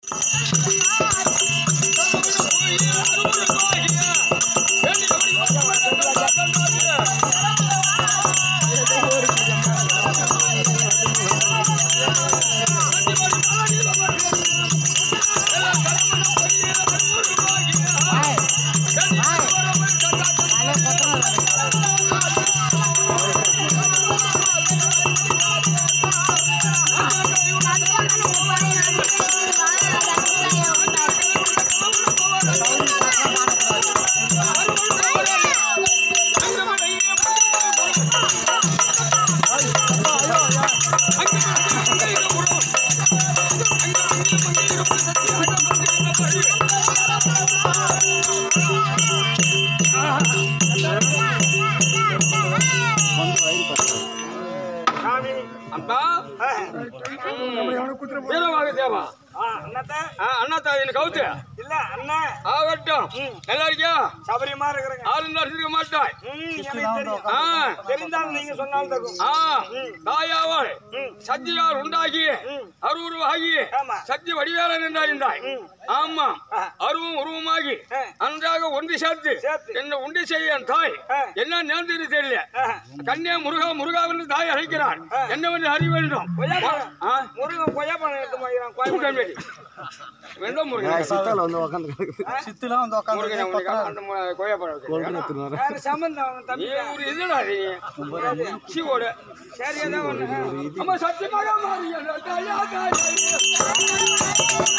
சாமி அப்பா ஆ, வீரமாக தேவா ஆ, அண்ணாத்தா ஆ, அண்ணா தாயின் கவுத்து இல்ல அண்ணன் ஆகட்டும் நல்லா இருக்கியா சபரியமா இருக்கிறேங்க ஆளுநர் நடிச்சிருக்க மாட்டாய் ம், எனக்கு தெரியும் ஆ தெரிந்தாலும் நீங்க சொன்னாலும் தகும் ஆ தாயாவாள் சக்தியால் உண்டாகி அருவுருவாகி ஆமா. சக்தி வடிவேலன் என்றாய் ஆமா ஆ. அருவும் உருவமாகி ஆ. நன்றாக ஒன்று சேர்த்து சேர்த்து. என்ன உண்டு செய்ய என் தாய் ஆ. என்ன நேர்ந்தது தெரியல ஆ. கண்ணே முருகா முருகாவென்று தாய் அழைக்கிறான் என்னவென்று அறிய வேண்டும் கொய்யாப்பழம். ஆ? முருகன் கொய்யாப்பழம் எடுத்து போய்க்கிறான் கோயம்புத்தூர் கூட்டம்பேடி. வேண்டும் முருகன் சித்தால வந்து உட்காந்து சித்துலாம் வந்து முருகன் உனக்கு அந்த மு- கொய்யாப்பழம் வைக்கிறேன். எடுத்துன்னு வரேன் வேற சம்பந்தம் அவன் நீ தம்பி ஒரு இதுடா நீ. சீவோடு. சரி ஏதோ ஒண்ணு அம்மா சத்தியமாக மாறியது. தாயா, தாயா.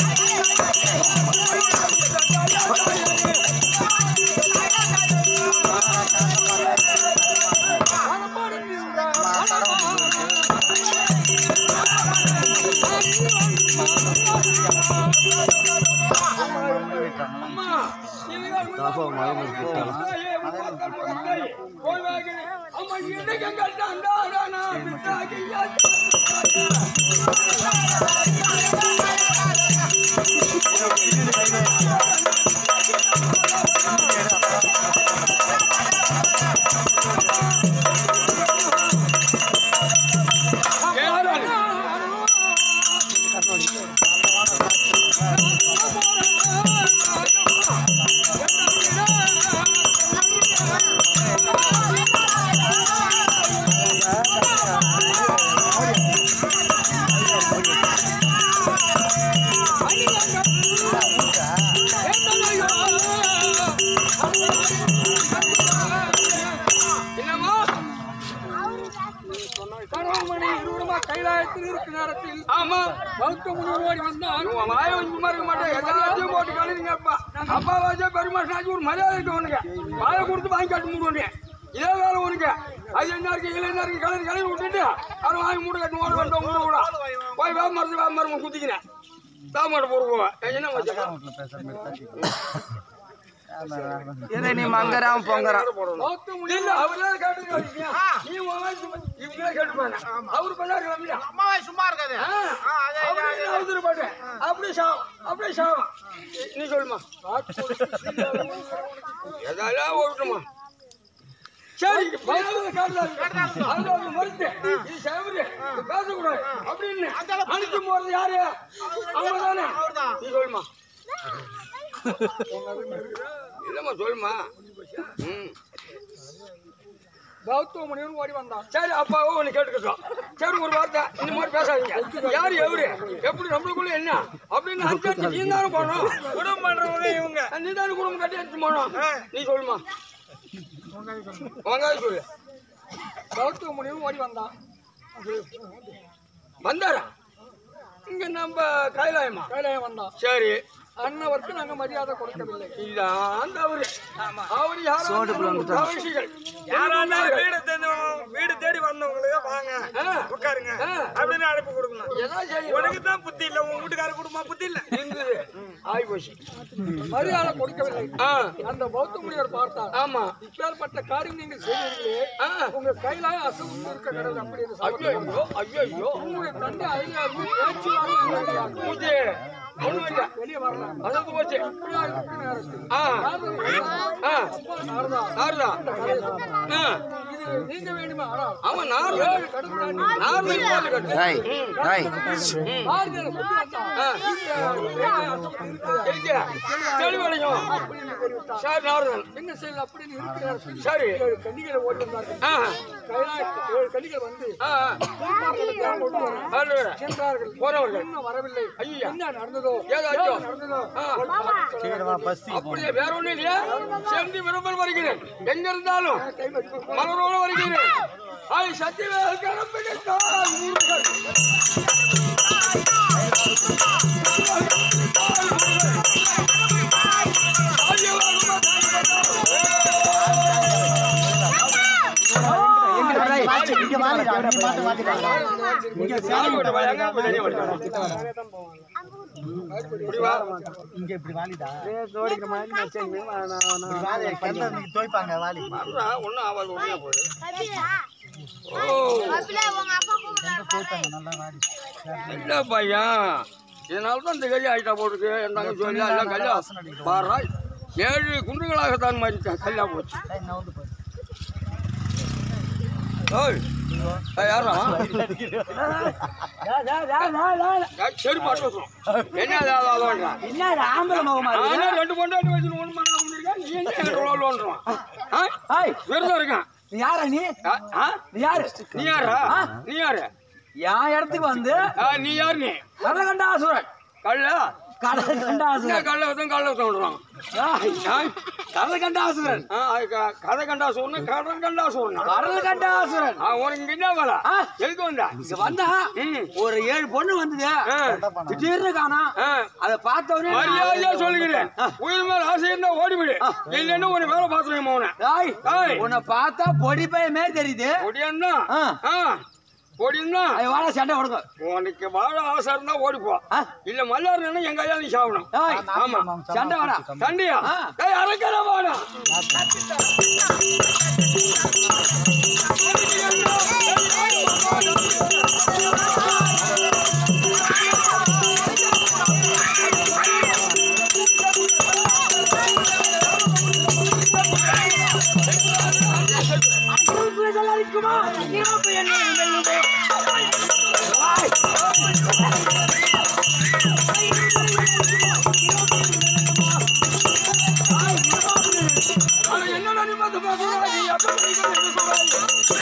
அம்மா, இவங்க காப்பா மலை மேல போட்டாங்க. தாயே, உன் மக்கள் மகத்தாயே, போய் வாங்க. அம்மா, இன்னைக்கு எங்க தந்தாரா நான் விட்டாகியா? யாரா நீ? என்னம்மா பரமமணி இருவருமா கைலாயத்தில் இருக்கும் நேரத்தில் ஆமா பௌத்த முனிவர் ஓடி வந்தான் உன் வாயை வந்து இருக்க மாட்டேன் எல்லாத்தையும் போட்டு கழுதுங்க அப்பா அப்பா வாஜா பெருமாள் ஒரு மரியாதை இருக்கு உனக்கு வாயை கொடுத்து வாங்கி கட்டு மூடுவானே இதே வேலை உனக்கு அது என்ன இருக்கு இல்லை என்ன இருக்கு கலர் கலர் விட்டுட்டு அதை வாங்கி மூடு கட்டு ஓட வந்தோம் மூட கூட போய் வேப்ப மரத்து வேப்ப மரம் குத்திக்கிறேன் தாமாட்ட போட்டு போவேன் என்ன வச்சு இதை நீ மங்கராம பொங்கரா பௌத்த முனி இல்ல அவரே கேட்டு நீ உன் வாய் சும்மா- இவங்களே கேட்டுப்பாங்க அவரு பண்ணாரு கம்மியா அம்மாவை சும்மா இருக்காது அப்படியே சாவும் அப்படியே சாவும் நீ சொல்லுமா எதால ஓட்டுமா சரி பயத்துல காட்டுறாங்க. அதுல ஒரு மருந்து. இது செவரு. இது பேசக்கூடாது. அப்படின்னு அனுப்பி போறது யாரு அவங்க தானே நீ சொல்லுமா இல்லம்மா சொல்லுமா ம் பௌத்த முனிவர் ஓடி வந்தான் சரி அப்பாவும் ஒன்று கேட்டுக்கிட்டோம் சரி ஒரு வார்த்தை இந்த மாதிரி பேசாதீங்க யார் எவரு எப்படி நம்மளுக்குள்ள என்ன அப்படின்னு அனுப்பிச்சு நீ தானே போனோம் குடும்பம் பண்றவங்க இவங்க நீ தானே குடும்பம் கட்டி எடுத்து போனோம் நீ சொல்லுமா வெங்காயம் சொல்லு பௌத்த முனிவர் ஓடி வந்தான் வந்தாரா இங்க நம்ம கைலாயமா கைலாயம் வந்தான் சரி அன்னவருக்கு நாங்க மரியாதை கொடுக்கவில்லை இதான் அவரு அவரு யாரும் கவனிச்சிகள் யாரா இருந்தாலும் வீடு தேடி வீடு தேடி வந்தவங்களுக்கு வாங்க உட்காருங்க அப்படின்னு அழைப்பு கொடுக்கணும் எதாவது செய்யும் உனக்கு தான் புத்தி இல்ல உன் வீட்டுக்கார குடும்பம் புத்தி இல்ல இருந்தது ஆகி போச்சு மரியாதை கொடுக்கவில்லை ஆ அந்த பௌத்த முனிவர் பார்த்தார் ஆமா இப்பேற்பட்ட காரியம் நீங்கள் செய்வீர்களே ஆ உங்க கைலாயம் அசைந்து இருக்க கடவுள் அப்படி என்று சொல்லுவார். ஐயோ ஐயோ ஐயோ உங்களுடைய தந்தை அதிகாரி பேச்சுவார்த்தை பூஜை ஒண்ணும் இல்ல வெளியே வரலாம் அசத்து போச்சு இப்படியா இருக்கிற நேரத்தில் ஆ நாரதர் வந்தார். ஆ அப்பா நாரதா யாருதா ஆ இது இது நீங்க வேண்டுமா ஆனால் ஆமா நார்மல் ஏழு கடல் தாண்டி நார்மல் போட்டு கட்டு டேய் டேய் ஆறுதல் கொண்டு வந்தான். இந்த வேலை அசப்பட்டு இருக்கிறது. இருக்கு தெளிவடையும் அப்படின்னு தெரிவித்தான். சரி நார்மல் என்ன செய்யல அப்படின்னு இருக்கிறார் சரி ஏழு கன்னிகளை ஓடி வந்தார்கள் ஆ கைலாயத்துக்கு ஏழு கன்னிகள் வந்து ஆ திருப்பார்வதத்தை கொண்டு வர அது சென்றார்கள் போறவர்கள் இன்னும் வரவில்லை ஐயா. என்ன நடந்ததோ ஏதாச்சும். ஏது நடந்ததோ ஆ. ஒரு பாட்டு சொல்ல அப்படியே வேற ஒண்ணும் இல்லையா சென்று விரும்பல் வருகிறேன் எங்க இருந்தாலும் கை மதிப்பு மலரோடு வருகிறேன் ஆய் சத்தியவேல் கரம்பிடித்தால் முருகன் இங்க வாலிடா நீ மாட்ட மாட்டிடா இங்க சாமி விட்ட பையன் அங்க போய் தனியா வலிக்கிறான். இப்படி வா. இங்க இப்படி வாலிடா வாலி கல்ல நீ தோய்ப்பாங்க வாலி வர்றா, ஒண்ணும் ஆகாது, ஒண்ணுமே போகுது. தோய்ப்பாங்க நல்லா வாலி இல்ல பையன் இதனால தான் இந்த கல்வி ஆயிட்டா போட்டுருக்கு என்னங்க சொல்லி எல்லாம் கல்யா பாரா ஏழு குண்டுகளாகத்தான் மாதிரி கல்யா போச்சு டேய் நான் வந்து பாரு ஓய் ஏய், யாரா ஏய், சரி பாட்டு வச்சோம் என்ன அது, அது, அதுன்றா. என்ன ஆம்பளை முகமா நானே ரெண்டு பொண்டாட்டி வச்சு ஒண்ணு பண்ண முடியிருக்கேன் நீ என்ன எனக்கு லோல்ன்றோம் ஏய் விருதம் இருக்கேன் நீ யாரா நீ ஆ, ஆ? நீ யாரு நீ யாரா நீ யாரு என் இடத்துக்கு வந்து ஆ, நீ யார் நீ கடலகண்டாசுரன் கல்ல கடலகண்டாசுரன் என்ன கல்ல வச்சோம் கல்ல வச்சோன்றான் கடலகண்டாசுரன் கதை கண்டா சொன்ன கதை கண்டா சொன்ன கடலகண்டாசுரன் உனக்கு என்ன வேலை ஆ. எதுக்கு வந்தா இங்க வந்தா ம். ஒரு ஏழு பொண்ணு வந்தது ஆ. திடீர்னு காணா ஆ. அத பார்த்த உடனே நான் மரியாதையா சொல்லுகிறேன் உயிர் மேல ஆசை இருந்தா ஓடிவிடு இல்லைன்னா ஒரு வேலை பாத்துருங்க மௌன ஏய், ஏய். உன்னை பார்த்தா பொடி பைய மாதிரி தெரியுது ஒடியன்னா ஆ. ஆ ஒடியன்னா அது வாழ சண்டை கொடுங்க உனக்கு வாழ ஆசை இருந்தா ஓடிப்போ ஆ. இல்ல மல்லாருன்னா எங்க ஐயா நீ சாவணும் ஏய், ஆமா சண்டை வாடா தண்டியா ஆ. ஏய் அரக்கல வாடா அது என்னடா நீ பார்த்து பார்க்கறா? நீ எப்ப படிக்கிற என்ன சொல்றாங்க?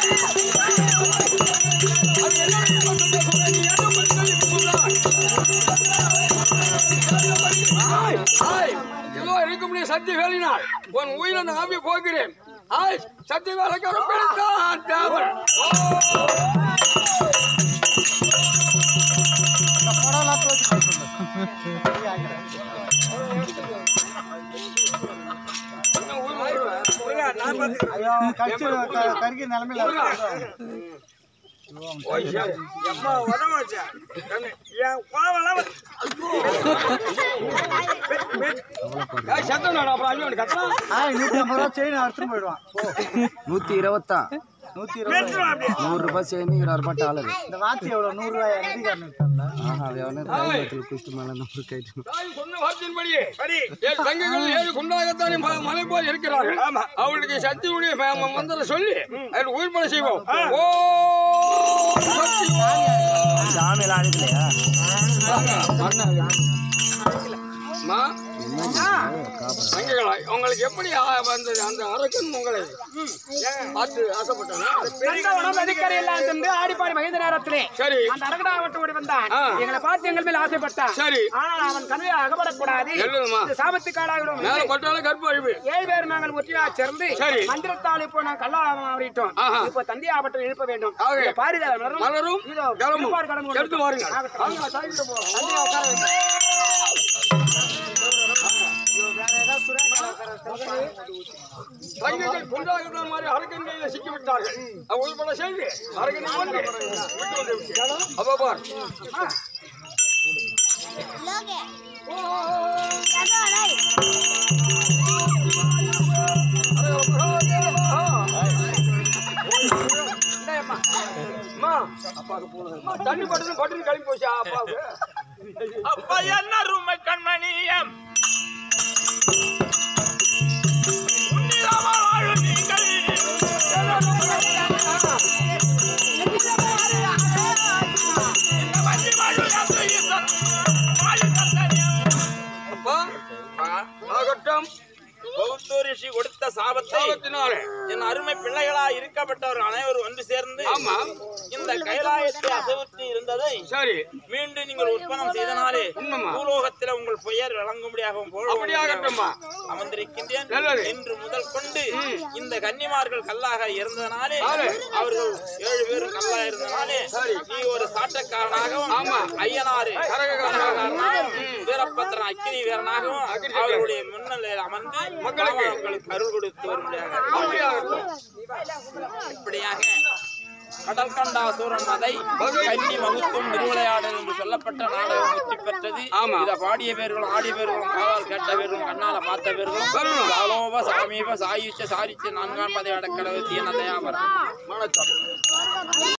அது என்னடா நீ பார்த்து பார்க்கறா? நீ என்ன படிக்கிற என்ன சொல்றாங்க? ஆய், ஆய், இதோ இருக்கும்படி சக்தி வேலினாள் உன் உயிரை நான் ஆவி போகிறேன் ஆய் சக்தி வேலைக்காரன் பிடித்தான் தேவன் ஐயோ கட்சி கருகி நிலைமையில எம்மா உதவாச்சா என் கோவம் சத்தம் நான் அப்புறம் அஞ்சு கத்தலாம் நூத்தி ஐம்பது ரூபா செயின் அறுத்துட்டு போயிடுவான் நூத்தி இருபத்தா நூத்தி இருபது நூறு ரூபாய் சேர்ந்து இருபது ரூபாய் டாலர் இந்த வாட்ச் எவ்வளவு நூறு ரூபாய் எதிர்காரன் இருக்காங்களா ஆஹா அது எவனே ரயில்வேல குஸ்து மேல நூறு கைட்டு தாய் சொன்ன வார்த்தையின்படியே ஏழு தங்கைகள் ஏழு குண்டாகத்தானே ம- மலை போல் இருக்கிறார்கள் ஆமா அவளுக்கு சக்தியுடைய ம- ம- மந்திரம் சொல்லி அதில் உயிர் பட செய்வோம் ஓ சக்தி சாமியில அழைக்கலையா அம்மா, தங்கைகளா உங்களுக்கு எப்படி ஆ- வந்தது அந்த அரக்கன் உங்களை பார்த்து ஆசைப்பட்டானா நதிக்கரையெல்லாம் சென்று ஆடிப்பாடி மகிழ்ந்த நேரத்திலே சரி அந்த அரகடாவட்டு ஓடி வந்தான் ஆ. எங்களை பார்த்து எங்கள் மேல் ஆசைப்பட்டான் சரி ஆனால் அவன் கனவை அகப்படக்கூடாது எழுதுமா இந்த சாபத்து காடாகிடும் மேல பட்டாலும் கற்பு அழிவு ஏழு பேர் நாங்கள் ஒற்றியா சேர்ந்து சரி. மந்திரத்தால் இப்போ நான் கல்லா ஆடிட்டோம் ஆஹா. இப்போ தந்தை ஆபட்டம் எழுப்ப வேண்டும் ஆக. இந்த பாரிஜால மலரும் மலரும் இதோ கலமும் திருப்பார் கடந்து எடுத்து வாருங்கள் ஆகட்டும். வாங்க, சாய்கிட்ட போ. தந்தையை உட்கார வைங்க. தங்கைகள் குண்டாகத்தான் மாதிரி அரக்கன் கையில சிக்கி விட்டார்கள் அவ உயிர் பட செய்து அரக்கனை கொண்டு விட்டு வந்து விட்டார். அப்ப பார் அம்மா, அம்மா, தண்ணி பட்டு பட்டு கிளம்பி போச்சா அப்பாவுக்கு அப்பா என்ன ரூமை கண்மணியம் உன்னிதமா வாழும் நீங்கள் காரணம் பௌத்த ரிஷி கொடுத்த சாபத்தை சாபத்தினாலே என் அருமை பிள்ளைகளா இருக்கப்பட்டவர் அனைவரும் ஒன்று சேர்ந்து ஆமா இந்த கைலாயத்தை அசைவித்து இருந்ததை சரி மீண்டும் நீங்கள் உற்பத்தம் செய்தனாலே உண்மைமா. பூலோகத்தில் உங்கள் பெயர் விளங்கும்படியாகவும் அப்படியாகட்டும்மா. புகழும்படியாகவும் அமர்ந்திருக்கின்றேன் நல்லது. இன்று முதல் கொண்டு இந்த கன்னிமார்கள் கல்லாக இருந்ததனாலே ஆளு. அவர்கள் ஏழு பேரும் கல்லாக இருந்தனாலே நீ ஒரு சாட்டக்காரனாகவும் ஆமா. ஐயனாறு கரகக்காரனாகவும், கரகக்காரனாகவும், வீரபத்திரன் அக்கினி வீரனாகவும் அக்கினி அவர்களுடைய முன்னிலையில் அமர்ந்து மக்களுக்கு. மக்களுக்கு அருள் கொடுத்து வரும்படியாக அப்படியாகட்டும் இப்படியாக கடல் கண்டா சூரன் மதை கன்னி மகுத்தும் திருவிளையாடல் என்று சொல்லப்பட்ட நாடகம் வெற்றி பெற்றது ஆமா. இத பாடிய பேர்களும் ஆடிய பேர்களும் காவல் கேட்ட பேர்களும் கண்ணால பார்த்த பேர்களும் வரணும். சாலோப சாமீப சாயுச்ச சாரிச்ச நான்காம் பதை அடக்கடவு தீன தயாபரம்